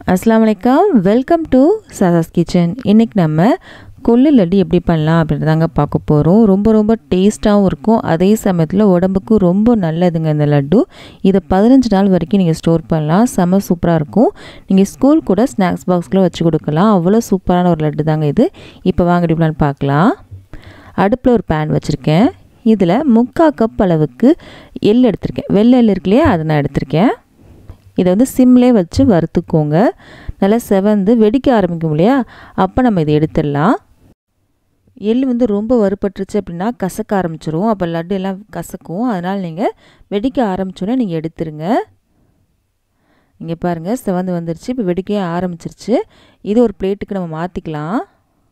அஸ்லாம் வலைக்கம் welcome to சாதாஸ் kitchen இன்றைக்கி நம்ம கொள்ளு லட்டு எப்படி பண்ணலாம் அப்படின்றதாங்க பார்க்க போகிறோம் ரொம்ப ரொம்ப டேஸ்ட்டாகவும் இருக்கும் அதே சமயத்தில் உடம்புக்கு ரொம்ப நல்லதுங்க இந்த லட்டு இதை பதினஞ்சு நாள் வரைக்கும் நீங்கள் ஸ்டோர் பண்ணலாம் செம்ம சூப்பராக இருக்கும் நீங்கள் ஸ்கூல் கூட ஸ்நாக்ஸ் பாக்ஸ்க்குள்ள வச்சு கொடுக்கலாம் அவ்வளோ சூப்பரான ஒரு லட்டு தாங்க இது இப்போ வாங்க எப்படின்னு பார்க்கலாம் அடுப்பில் ஒரு பேன் வச்சுருக்கேன் இதில் முக்கால் கப் அளவுக்கு எள் எடுத்திருக்கேன் வெள்ளை எள் இருக்கு இல்லையா அதை நான் எடுத்திருக்கேன் இதை வந்து சிம்லே வச்சு வறுத்துக்கோங்க நல்லா செவந்து வெடிக்க ஆரம்பிக்கும் இல்லையா அப்போ நம்ம இதை எடுத்துடலாம் எள் வந்து ரொம்ப வறுபட்டுருச்சு அப்படின்னா கசக்க ஆரம்பிச்சிரும் அப்போ லட்டு எல்லாம் கசக்கும் அதனால் நீங்கள் வெடிக்க ஆரம்பிச்சோன்னே நீங்கள் எடுத்துருங்க இங்கே பாருங்கள் செவந்து வந்துருச்சு இப்போ வெடிக்க ஆரம்பிச்சிருச்சு இது ஒரு பிளேட்டுக்கு நம்ம மாற்றிக்கலாம்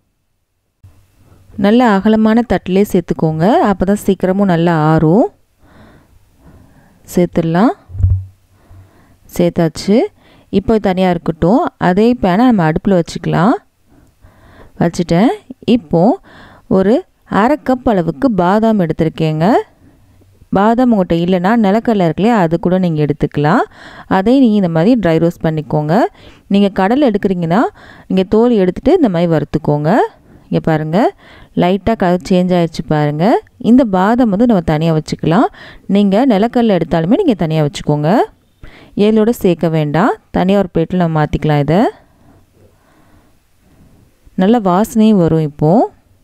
நல்ல அகலமான தட்டிலே சேர்த்துக்கோங்க அப்போ தான் சீக்கிரமும் நல்லா ஆறும் சேர்த்துடலாம் சேர்த்தாச்சு இப்போ தனியாக இருக்கட்டும் அதே பேனை நம்ம அடுப்பில் வச்சுக்கலாம் வச்சுட்டேன் இப்போது ஒரு அரை கப் அளவுக்கு பாதாம் எடுத்திருக்கேங்க பாதாம் உங்கள்கிட்ட இல்லைன்னா நிலக்கடலை இருக்குல்லையா அது கூட நீங்கள் எடுத்துக்கலாம் அதையும் நீங்கள் இந்த மாதிரி ட்ரை ரோஸ்ட் பண்ணிக்கோங்க நீங்கள் கடலை எடுக்கிறீங்கன்னா நீங்கள் தோல் எடுத்துகிட்டு இந்த மாதிரி வறுத்துக்கோங்க இங்கே பாருங்கள் லைட்டாக கலர் சேஞ்ச் ஆகிடுச்சு பாருங்கள் இந்த பாதாம் வந்து நம்ம தனியாக வச்சுக்கலாம் நீங்கள் நிலக்கடலை எடுத்தாலுமே நீங்கள் தனியாக வச்சுக்கோங்க ஏழோடு சேர்க்க வேண்டாம் தனியாக ஒரு பிளேட்டில் நம்ம மாற்றிக்கலாம் இதை நல்ல வாசனையும் வரும் இப்போது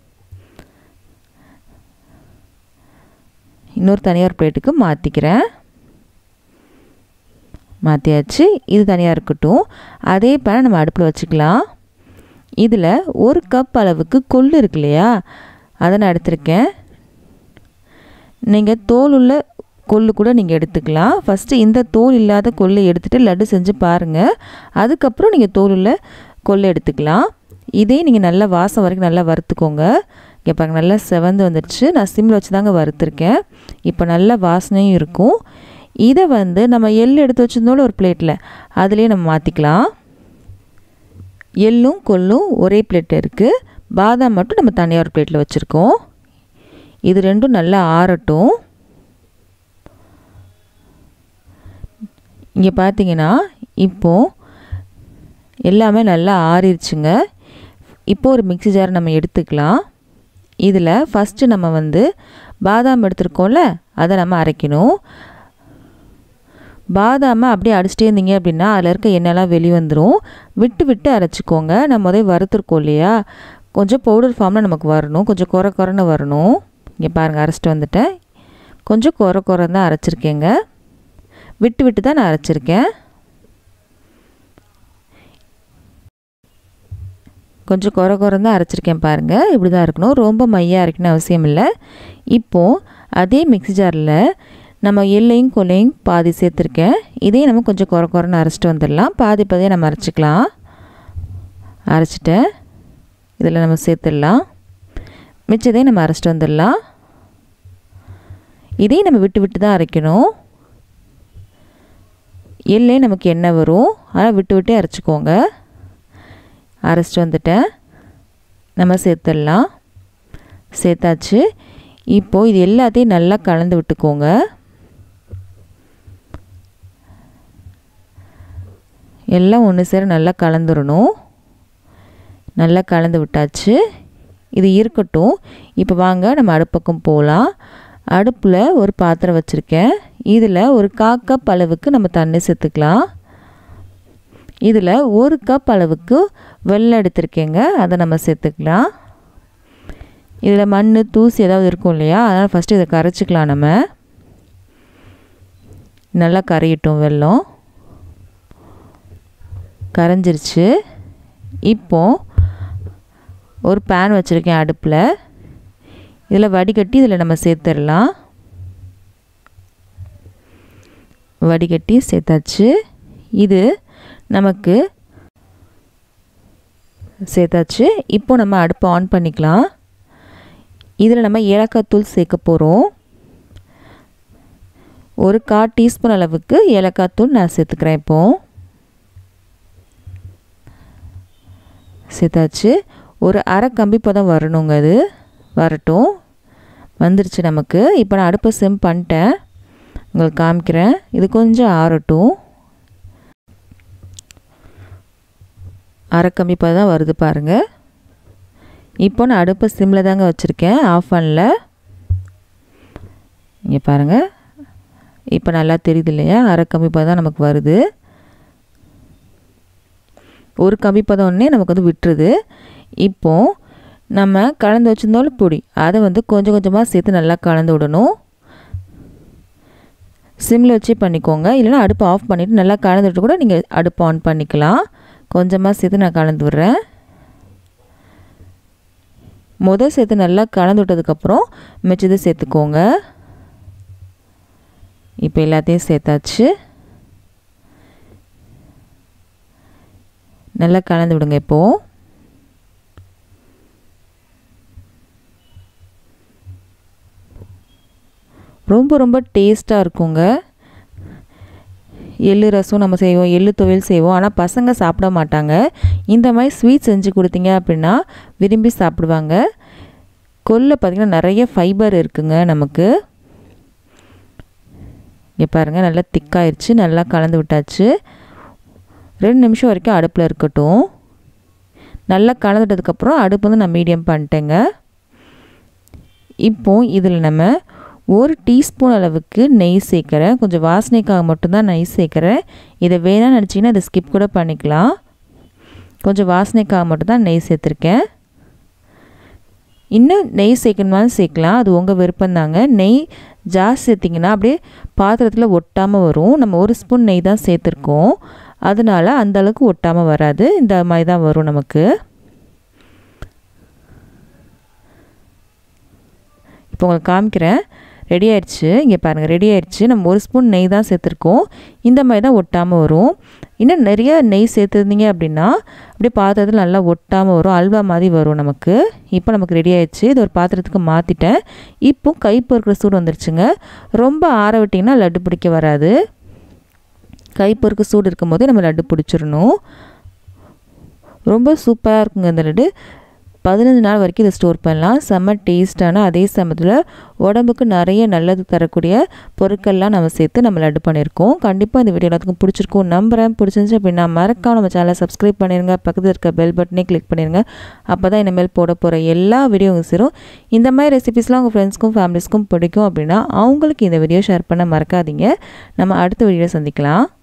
இன்னொரு தனியாக ஒரு பிளேட்டுக்கு மாற்றிக்கிறேன் மாற்றியாச்சு இது தனியாக இருக்கட்டும் அதே பேனை நம்ம அடுப்பில் வச்சுக்கலாம் இதில் ஒரு கப் அளவுக்கு கொள்ளு இருக்கு இல்லையா அதை நான் எடுத்திருக்கேன் நீங்கள் தோல் உள்ள கொள்ளு கூட நீங்கள் எடுத்துக்கலாம் ஃபஸ்ட்டு இந்த தோல் இல்லாத கொள்ளை எடுத்துகிட்டு லட்டு செஞ்சு பாருங்கள் அதுக்கப்புறம் நீங்கள் தோல் உள்ள கொள்ளை எடுத்துக்கலாம் இதே நீங்கள் நல்லா வாசம் வரைக்கும் நல்லா வறுத்துக்கோங்க இங்கே பாருங்க நல்லா செவந்து வந்துடுச்சு நான் சிம்மில் வச்சு தாங்க வறுத்துருக்கேன் இப்போ நல்ல வாசனையும் இருக்கும் இதை வந்து நம்ம எள் எடுத்து வச்சுருந்தோட ஒரு பிளேட்டில் அதுலேயே நம்ம மாற்றிக்கலாம் எள்ளும் கொள்ளும் ஒரே பிளேட் இருக்குது பாதாம் மட்டும் நம்ம தனியாக ஒரு பிளேட்டில் வச்சுருக்கோம் இது ரெண்டும் நல்லா ஆறட்டும் இங்கே பார்த்தீங்கன்னா இப்போது எல்லாமே நல்லா ஆறிடுச்சுங்க இப்போ ஒரு மிக்சி ஜார் நம்ம எடுத்துக்கலாம் இதில் ஃபஸ்ட்டு நம்ம வந்து பாதாம் எடுத்துருக்கோம்ல அதை நம்ம அரைக்கணும் பாதாமை அப்படியே அடிச்சிட்டே இருந்தீங்க அப்படின்னா அதில் இருக்க எண்ணெய்லாம் வெளியே வந்துடும் விட்டு விட்டு அரைச்சிக்கோங்க நம்ம முதல் வறுத்துருக்கோம் இல்லையா கொஞ்சம் பவுடர் ஃபார்மில் நமக்கு வரணும் கொஞ்சம் குறை குறைன்னு வரணும் இங்கே பாருங்கள் அரைச்சிட்டு வந்துட்டேன் கொஞ்சம் குறை குறை தான் அரைச்சிருக்கேங்க விட்டு விட்டு தான் நான் அரைச்சிருக்கேன் கொஞ்சம் குறை குறை தான் அரைச்சிருக்கேன் பாருங்கள் இப்படி தான் இருக்கணும் ரொம்ப மையாக அரைக்கணும் அவசியம் இல்லை இப்போது அதே மிக்சி ஜாரில் நம்ம எல்லையும் கொல்லையும் பாதி சேர்த்துருக்கேன் இதையும் நம்ம கொஞ்சம் குறை குறைன்னு அரைச்சிட்டு வந்துடலாம் பாதி பாதியாக நம்ம அரைச்சிக்கலாம் அரைச்சிட்டேன் இதில் நம்ம சேர்த்துடலாம் மிச்சதையும் நம்ம அரைச்சிட்டு வந்துடலாம் இதையும் நம்ம விட்டு விட்டு தான் அரைக்கணும் எல்லே நமக்கு எண்ணெய் வரும் ஆனால் விட்டு விட்டே அரைச்சிக்கோங்க அரைச்சிட்டு வந்துட்டேன் நம்ம சேர்த்துடலாம் சேர்த்தாச்சு இப்போது இது எல்லாத்தையும் நல்லா கலந்து விட்டுக்கோங்க எல்லாம் ஒன்று சேர நல்லா கலந்துடணும் நல்லா கலந்து விட்டாச்சு இது இருக்கட்டும் இப்போ வாங்க நம்ம அடுப்பக்கம் போகலாம் அடுப்பில் ஒரு பாத்திரம் வச்சுருக்கேன் இதில் ஒரு கா கப் அளவுக்கு நம்ம தண்ணி சேர்த்துக்கலாம் இதில் ஒரு கப் அளவுக்கு வெள்ளம் எடுத்திருக்கேங்க அதை நம்ம சேர்த்துக்கலாம் இதில் மண் தூசி ஏதாவது இருக்கும் இல்லையா அதனால் ஃபஸ்ட்டு இதை கரைச்சிக்கலாம் நம்ம நல்லா கரையிட்டோம் வெல்லம் கரைஞ்சிருச்சு இப்போது ஒரு பேன் வச்சுருக்கேன் அடுப்பில் இதில் வடிகட்டி இதில் நம்ம சேர்த்துடலாம் வடிகட்டி சேர்த்தாச்சு இது நமக்கு சேர்த்தாச்சு இப்போ நம்ம அடுப்பை ஆன் பண்ணிக்கலாம் இதில் நம்ம ஏலக்காய் தூள் சேர்க்க போகிறோம் ஒரு கால் டீஸ்பூன் அளவுக்கு ஏலக்காய் தூள் நான் சேர்த்துக்கிறேன் இப்போது சேர்த்தாச்சு ஒரு அரை கம்பி பதம் வரணுங்க அது வரட்டும் வந்துருச்சு நமக்கு இப்போ நான் அடுப்பை சிம் பண்ணிட்டேன் உங்களுக்கு காமிக்கிறேன் இது கொஞ்சம் ஆறட்டும் அரை கம்மி பதம் தான் வருது பாருங்கள் இப்போ நான் அடுப்பை சிம்மில் தாங்க வச்சுருக்கேன் ஆஃப் பண்ணல இங்கே பாருங்கள் இப்போ நல்லா தெரியுது இல்லையா அரை கம்மி பதம் தான் நமக்கு வருது ஒரு கம்மி பதம் ஒன்றே நமக்கு வந்து விட்டுருது இப்போது நம்ம கலந்து வச்சுருந்தோம் பொடி அதை வந்து கொஞ்சம் கொஞ்சமாக சேர்த்து நல்லா கலந்து விடணும் சிம்மில் வச்சே பண்ணிக்கோங்க இல்லைனா அடுப்பை ஆஃப் பண்ணிவிட்டு நல்லா கலந்துட்டு கூட நீங்கள் அடுப்பை ஆன் பண்ணிக்கலாம் கொஞ்சமாக சேர்த்து நான் கலந்து விட்றேன் முதல் சேர்த்து நல்லா கலந்து விட்டதுக்கப்புறம் மிச்சதை சேர்த்துக்கோங்க இப்போ எல்லாத்தையும் சேர்த்தாச்சு நல்லா கலந்து விடுங்க இப்போது ரொம்ப ரொம்ப டேஸ்ட்டாக இருக்குங்க எள்ளு ரசம் நம்ம செய்வோம் எள்ளு துவையல் செய்வோம் ஆனால் பசங்க சாப்பிட மாட்டாங்க இந்த மாதிரி ஸ்வீட் செஞ்சு கொடுத்தீங்க அப்படின்னா விரும்பி சாப்பிடுவாங்க கொல்லை பார்த்திங்கன்னா நிறைய ஃபைபர் இருக்குங்க நமக்கு இங்கே பாருங்கள் நல்லா திக்காயிருச்சு நல்லா கலந்து விட்டாச்சு ரெண்டு நிமிஷம் வரைக்கும் அடுப்பில் இருக்கட்டும் நல்லா கலந்துட்டதுக்கப்புறம் அடுப்பு வந்து நான் மீடியம் பண்ணிட்டேங்க இப்போ இதில் நம்ம ஒரு டீஸ்பூன் அளவுக்கு நெய் சேர்க்குறேன் கொஞ்சம் வாசனைக்காக மட்டும்தான் நெய் சேர்க்குறேன் இதை வேணாம்னு நினச்சிங்கன்னா இதை ஸ்கிப் கூட பண்ணிக்கலாம் கொஞ்சம் வாசனைக்காக மட்டும்தான் நெய் சேர்த்துருக்கேன் இன்னும் நெய் சேர்க்கணுமாலும் சேர்க்கலாம் அது உங்கள் விருப்பம்தாங்க நெய் ஜாஸ்தி சேர்த்திங்கன்னா அப்படியே பாத்திரத்தில் ஒட்டாமல் வரும் நம்ம ஒரு ஸ்பூன் நெய் தான் சேர்த்துருக்கோம் அதனால் அந்தளவுக்கு ஒட்டாமல் வராது இந்த மாதிரி தான் வரும் நமக்கு இப்போ உங்களுக்கு காமிக்கிறேன் ரெடி ஆயிடுச்சு இங்கே பாருங்கள் ரெடி ஆயிடுச்சு நம்ம ஒரு ஸ்பூன் நெய் தான் சேர்த்துருக்கோம் இந்த மாதிரி தான் ஒட்டாமல் வரும் இன்னும் நிறைய நெய் சேர்த்துருந்தீங்க அப்படின்னா அப்படியே பாத்திரத்தில் நல்லா ஒட்டாமல் வரும் அல்வா மாதிரி வரும் நமக்கு இப்போ நமக்கு ரெடி ஆயிடுச்சு இது ஒரு பாத்திரத்துக்கு மாற்றிட்டேன் இப்போ கை பொறுக்கிற சூடு வந்துருச்சுங்க ரொம்ப ஆற விட்டிங்கன்னா லட்டு பிடிக்க வராது கை பொறுக்க சூடு இருக்கும் போதே நம்ம லட்டு பிடிச்சிடணும் ரொம்ப சூப்பராக இருக்குங்க இந்த லட்டு பதினஞ்சு நாள் வரைக்கும் இதை ஸ்டோர் பண்ணலாம் செம்ம டேஸ்ட்டான அதே சமயத்தில் உடம்புக்கு நிறைய நல்லது தரக்கூடிய பொருட்கள்லாம் நம்ம சேர்த்து நம்ம லட்டு பண்ணியிருக்கோம் கண்டிப்பாக இந்த வீடியோ எல்லாத்துக்கும் பிடிச்சிருக்கும் நம்புறேன் பிடிச்சிருந்துச்சு அப்படின்னா மறக்காம நம்ம சேனலை சப்ஸ்கிரைப் பண்ணிடுங்க பக்கத்தில் இருக்க பெல் பட்டனே கிளிக் பண்ணிடுங்க அப்போ தான் இனிமேல் போட போகிற எல்லா வீடியோவும் சேரும் இந்த மாதிரி ரெசிபிஸ்லாம் உங்கள் ஃப்ரெண்ட்ஸ்க்கும் ஃபேமிலிஸ்க்கும் பிடிக்கும் அப்படின்னா அவங்களுக்கு இந்த வீடியோ ஷேர் பண்ண மறக்காதீங்க நம்ம அடுத்த வீடியோ சந்திக்கலாம்